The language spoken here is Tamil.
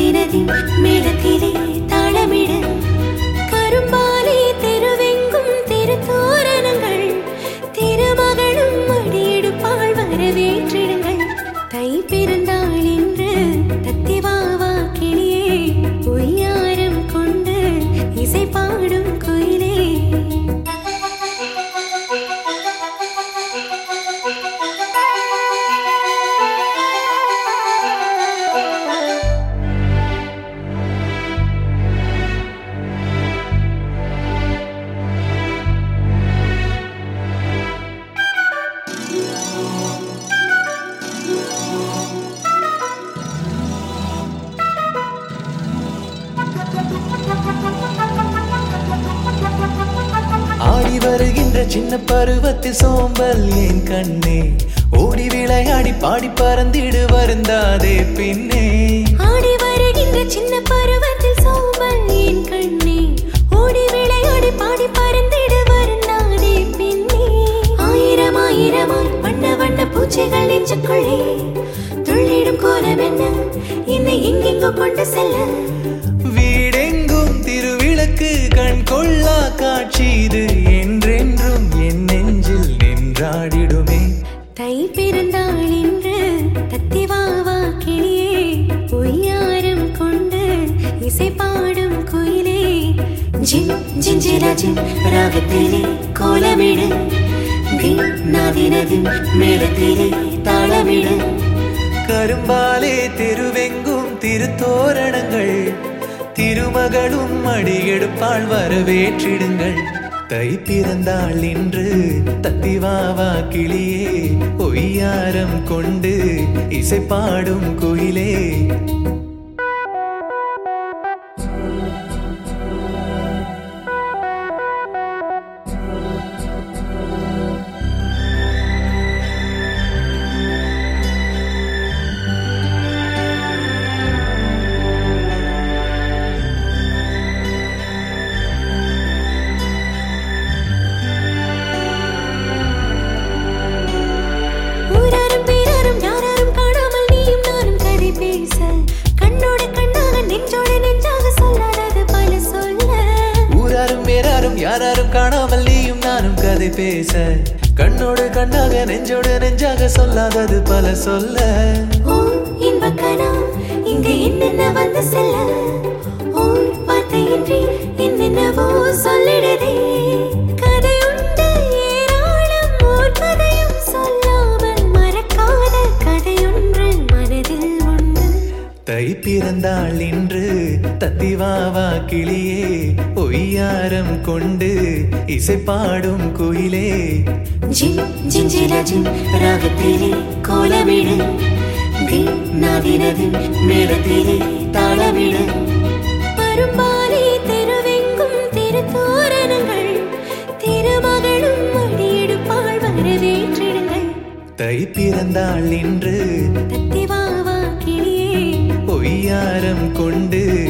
நாதினதி மேளத்திலே தாளமிட கரும்பாலே தெருவெங்கும் திருத்தோரணங்கள் திருமகளும் அடியெடுப்பாள் வரவேற்றிடுங்கள் தை பிறந்தாள் என்று தத்திவாவா கிளியே பொய்யாரம் கொண்டு இசை பாடும் குயிலே ஆடி வருகின்ற சின்ன பருவத்தில் சோம்பல் என் கண்ணே ஓடி விளையாடி பாடி பறந்திடு வருந்தாதே பின்னே ஆடி வருகின்ற சின்ன பருவத்தில் சோம்பல் என் கண்ணே ஓடி விளையாடி பாடி பறந்திடு வருந்தாதே பின்னே ஆயிரம் ஆயிரமாய் வண்ண வண்ண பூச்சிகள் நெஞ்சுக்குள்ளே துள்ளிடும் கோலம் என்ன என்னை எங்கெங்கோ கொண்டு செல்ல வீடெங்கும் திருவிளக்கு கண் கொள்ளா காட்சி இது என்றென்றும் என் நெஞ்சில் நின்றாடிடுமே தை பிறந்தாள் என்று தத்திவாவா கிளியே பொய்யாரம் கொண்டு இசை பாடும் குயிலே ஜின் ஜிஞ்சிரா ஜின் ராகத்திலே கோலமிடு தின் நாதினதி மேளத்திலே தாளமிடு கரும்பாலே தெருவெங்கும் திருத்தோரணங்கள் திருமகளும் அடியெடுப்பாள் வரவேற்றிடுங்கள் தை பிறந்தாள் இன்று தத்திவாவா கிளியே ஒய்யாரம் கொண்டு இசை பாடும் குயிலே ஊராரும் பேராரும் யாராரும் காணாமல் நீயும் நானும் கதை பேச கண்ணோட கண்ணாக நெஞ்சோட நெஞ்சாக சொல்லாதது பல சொல்ல ஊராரும் வேறாரும் யாராரும் காணாமல் நீயும் நானும் கதை பேச கண்ணோடு கண்ணாக நெஞ்சோடு நெஞ்சாக சொல்லாதது பல சொல்ல ஓ இன்பக்கனா இங்க என்னென்ன வந்து செல்ல ஓ வார்த்தையின்றி என்னென்னவோ சொல்லிடுதே கதையுண்டு ஏராளம் ஓர் கதையும் சொல்லாமல் மறக்காத கதையொன்று மனதில் உண்டு தை பிறந்தாள் இன்று தத்திவாவா கிளியே ஒய்யாரம் கொண்டு இசை பாடும் குயிலே ஜின் ஜிஞ்சிரா ஜின் ராகத்திலே கோலமிடு தின் நாதினதி மேளத்திலே தாளமிடு பரும்பாலே தெருவெங்கும் திருத்தோரணங்கள் திருமகளும் அடியெடுப்பாள் வரவேற்றிடுங்கள் தை பிறந்தாள் இன்று தத்திவாவா கிளியே ஒய்யாரம் கொண்டு